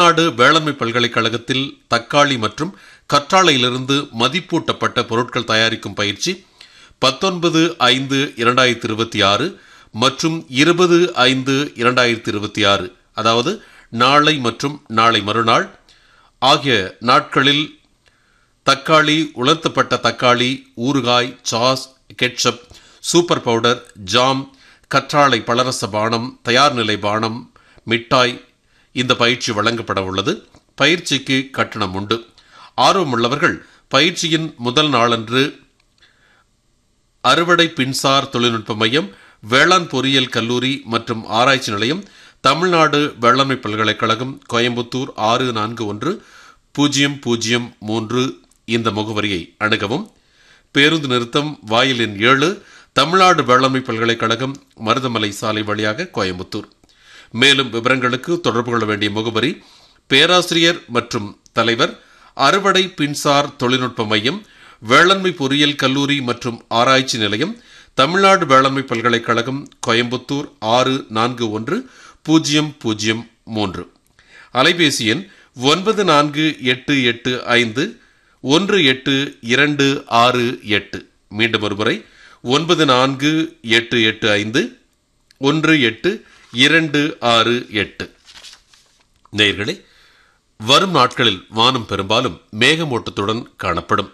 தமிழ்நாடு வேளாண்மை பல்கலைக்கழகத்தில் தக்காளி மற்றும் கற்றாழையிலிருந்து மதிப்பூட்டப்பட்ட பொருட்கள் தயாரிக்கும் பயிற்சி பத்தொன்பது ஐந்து இரண்டாயிரத்தி இருபத்தி ஆறு மற்றும் இருபது ஐந்து இரண்டாயிரத்தி இருபத்தி ஆறு அதாவது நாளை மற்றும் நாளை மறுநாள் ஆகிய நாட்களில் தக்காளி உலர்த்தப்பட்ட தக்காளி ஊறுகாய் sauce ketchup soup powder jam கற்றாழை பலரச பானம் தயார் நிலை பானம் மிட்டாய் இந்த பயிற்சி வழங்கப்பட உள்ளது பயிற்சிக்கு கட்டணம் உண்டு ஆர்வமுள்ளவர்கள் பயிற்சியின் முதல் நாளன்று அறுவடை பின்சார் தொழில்நுட்ப மையம் வேளாண் பொறியியல் கல்லூரி மற்றும் ஆராய்ச்சி நிலையம் தமிழ்நாடு வேளாண்மை பல்கலைக்கழகம் கோயம்புத்தூர் ஆறு நான்கு ஒன்று பூஜ்ஜியம் பூஜ்ஜியம் மூன்று இந்த முகவரியை அணுகவும் பேருந்து நிறுத்தம் வாயில் எண் ஏழு தமிழ்நாடு வேளாண்மை பல்கலைக்கழகம் மருதமலை சாலை வழியாக கோயம்புத்தூர் மேலும் விவரங்களுக்கு தொடர்பு கொள்ள வேண்டிய முகவரி பேராசிரியர் மற்றும் தலைவர் அறுவடை பின்சார் தொழில்நுட்ப மையம் வேளாண்மை பொறியியல் கல்லூரி மற்றும் ஆராய்ச்சி நிலையம் தமிழ்நாடு வேளாண்மை பல்கலைக்கழகம் கோயம்புத்தூர் ஆறு நான்கு ஒன்று பூஜ்ஜியம் பூஜ்ஜியம் மூன்று அலைபேசி எண் ஒன்பது நான்கு எட்டு எட்டு ஐந்து ஒன்று எட்டு இரண்டு ஆறு எட்டு மீண்டும் ஒருமுறை ஒன்பது நான்கு எட்டு எட்டு ஐந்து ஒன்று எட்டு இரண்டு ஆறு எட்டு நேயர்களே வரும் நாட்களில் வானம் பெரும்பாலும் மேகமூட்டத்துடன் காணப்படும்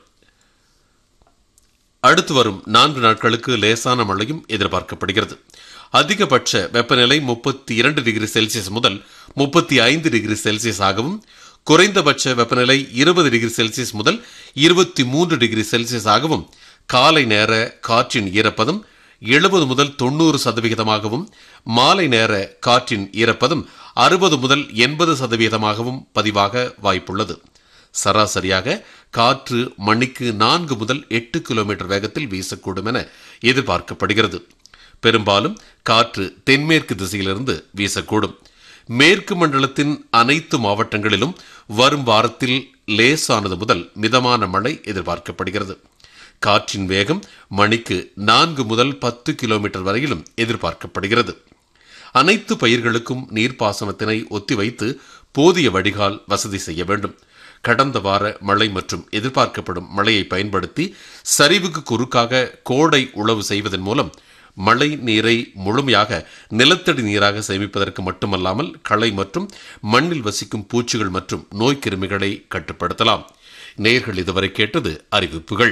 அடுத்து வரும் நான்கு நாட்களுக்கு லேசான மழையும் எதிர்பார்க்கப்படுகிறது அதிகபட்ச வெப்பநிலை முப்பத்தி இரண்டு டிகிரி செல்சியஸ் முதல் முப்பத்தி ஐந்து டிகிரி செல்சியஸ் ஆகவும் குறைந்தபட்ச வெப்பநிலை இருபது டிகிரி செல்சியஸ் முதல் இருபத்தி மூன்று டிகிரி செல்சியஸ் ஆகவும் காலை நேர காற்றின் ஈரப்பதம் எழுபது முதல் தொண்ணூறு சதவிகிதமாகவும் மாலை நேர காற்றின் ஈரப்பதம் அறுபது முதல் எண்பது சதவிகிதமாகவும் பதிவாக வாய்ப்புள்ளது சராசரியாக காற்று மணிக்கு நான்கு முதல் எட்டு கிலோமீட்டர் வேகத்தில் வீசக்கூடும் என எதிர்பார்க்கப்படுகிறது பெரும்பாலும் காற்று தென்மேற்கு திசையிலிருந்து வீசக்கூடும் மேற்கு மண்டலத்தின் அனைத்து மாவட்டங்களிலும் வரும் வாரத்தில் லேசானது முதல் மிதமான மழை எதிர்பார்க்கப்படுகிறது காற்றின் வேகம் மணிக்கு நான்கு முதல் பத்து கிலோமீட்டர் வரையிலும் எதிர்பார்க்கப்படுகிறது அனைத்து பயிர்களுக்கும் நீர்ப்பாசனத்தினை ஒத்திவைத்து போதிய வடிகால் வசதி செய்ய வேண்டும் கடந்த வார மழை மற்றும் எதிர்பார்க்கப்படும் மழையை பயன்படுத்தி சரிவுக்கு குறுக்காக கோடை உழவு செய்வதன் மூலம் மழை நீரை முழுமையாக நிலத்தடி நீராக சேமிப்பதற்கு மட்டுமல்லாமல் களை மற்றும் மண்ணில் வசிக்கும் பூச்சிகள் மற்றும் நோய்க்கிருமிகளை கட்டுப்படுத்தலாம் நேர்கள் இதுவரை கேட்டது அறிவிப்புகள்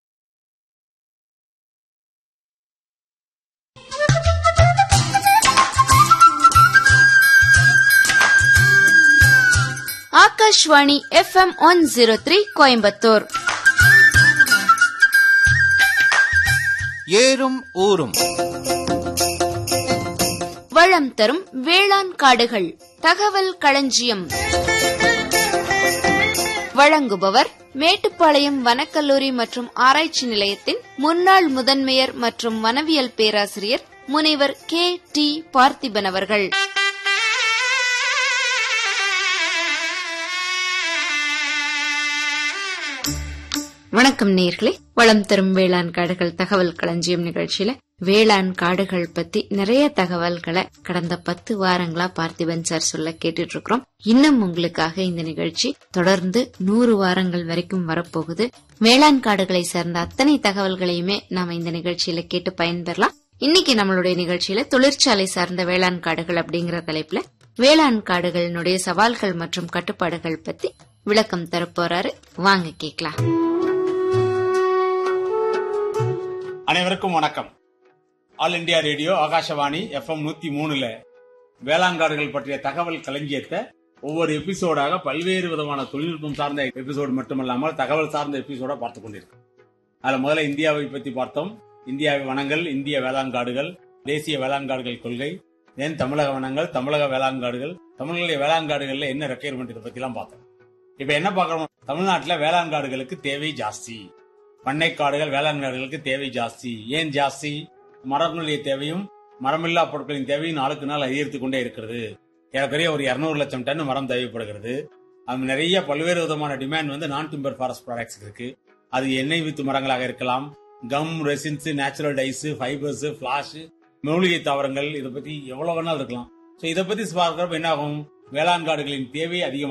Akashvani FM one zero three Coimbatore ஏறும் ஊரும் வளம் தரும் வேளாண் காடுகள் தகவல் களஞ்சியம் வழங்குபவர் மேட்டுப்பாளையம் வனக்கல்லூரி மற்றும் ஆராய்ச்சி நிலையத்தின் முன்னாள் முதன்மையர் மற்றும் வனவியல் பேராசிரியர் முனைவர் கே டி பார்த்திபன் அவர்கள் வணக்கம் நேர்களே வளம் தரும் வேளாண் காடுகள் தகவல் களஞ்சியம் நிகழ்ச்சியில வேளாண் காடுகள் பத்தி நிறைய தகவல்களை கடந்த பத்து வாரங்களா பார்த்திபன் சார் சொல்ல கேட்டுட்டு இருக்கிறோம் இன்னும் உங்களுக்காக இந்த நிகழ்ச்சி தொடர்ந்து நூறு வாரங்கள் வரைக்கும் வரப்போகுது வேளாண் காடுகளை சார்ந்த அத்தனை தகவல்களையுமே நாம இந்த நிகழ்ச்சியில கேட்டு பயன்பெறலாம் இன்னைக்கு நம்மளுடைய நிகழ்ச்சியில தொழிற்சாலை சார்ந்த வேளாண் காடுகள் அப்படிங்கிற தலைப்புல வேளாண் காடுகளினுடைய சவால்கள் மற்றும் கட்டுப்பாடுகள் பத்தி விளக்கம் தரப்போறாரு வாங்க கேக்கலாம் அனைவருக்கும் வணக்கம் All India Radio Akashvani FM நூத்தி மூணுல வேளாண்காடுகள் பற்றிய தகவல் களஞ்சியத்தை ஒவ்வொரு எபிசோடாக பல்வேறு விதமான தொழில்நுட்பம் சார்ந்த எபிசோடு மட்டுமல்லாமல் தகவல் சார்ந்த எபிசோட பார்த்து கொண்டிருக்கோம் அதுல முதல்ல இந்தியாவை பத்தி பார்த்தோம் இந்தியாவின் வனங்கள் இந்திய வேளாண்காடுகள் தேசிய வேளாண்காடுகள் கொள்கை தென் தமிழக வனங்கள் தமிழக வேளாண்காடுகள் தமிழக வேளாண்காடுகள்ல என்ன ரெக்குயர்மெண்ட் இதை பத்தி எல்லாம் பார்த்தோம் இப்ப என்ன பார்க்கணும் தமிழ்நாட்டுல வேளாண்காடுகளுக்கு தேவை ஜாஸ்தி பண்ணைக்காடுகள் வேளாண்காடுகளுக்கு தேவை ஜாஸ்தி ஏன் ஜாஸ்தி மரங்களுடைய தேவையும் மரமில்லா பொருட்களின் தேவையும் நாளுக்கு நாள் அதிகரித்துக் கொண்டே இருக்கிறது ஏறக்குறைய ஒரு இருநூறு லட்சம் டன் மரம் தேவைப்படுகிறது அது நிறைய பல்வேறு விதமான டிமாண்ட் வந்து நான் டிம்பர் ஃபாரஸ்ட் ப்ராடக்ட்ஸ் இருக்கு அது எண்ணெய் வித்து மரங்களாக இருக்கலாம் gum resins natural dyes fibres பிளாஷ் மூலிகை தாவரங்கள் இதை பத்தி எவ்வளவு வேணாலும் இருக்கலாம் சோ இதை பத்தி பார்க்கிறப்ப என்ன ஆகும் வேளாண் காடுகளின் தேவை அதிகம்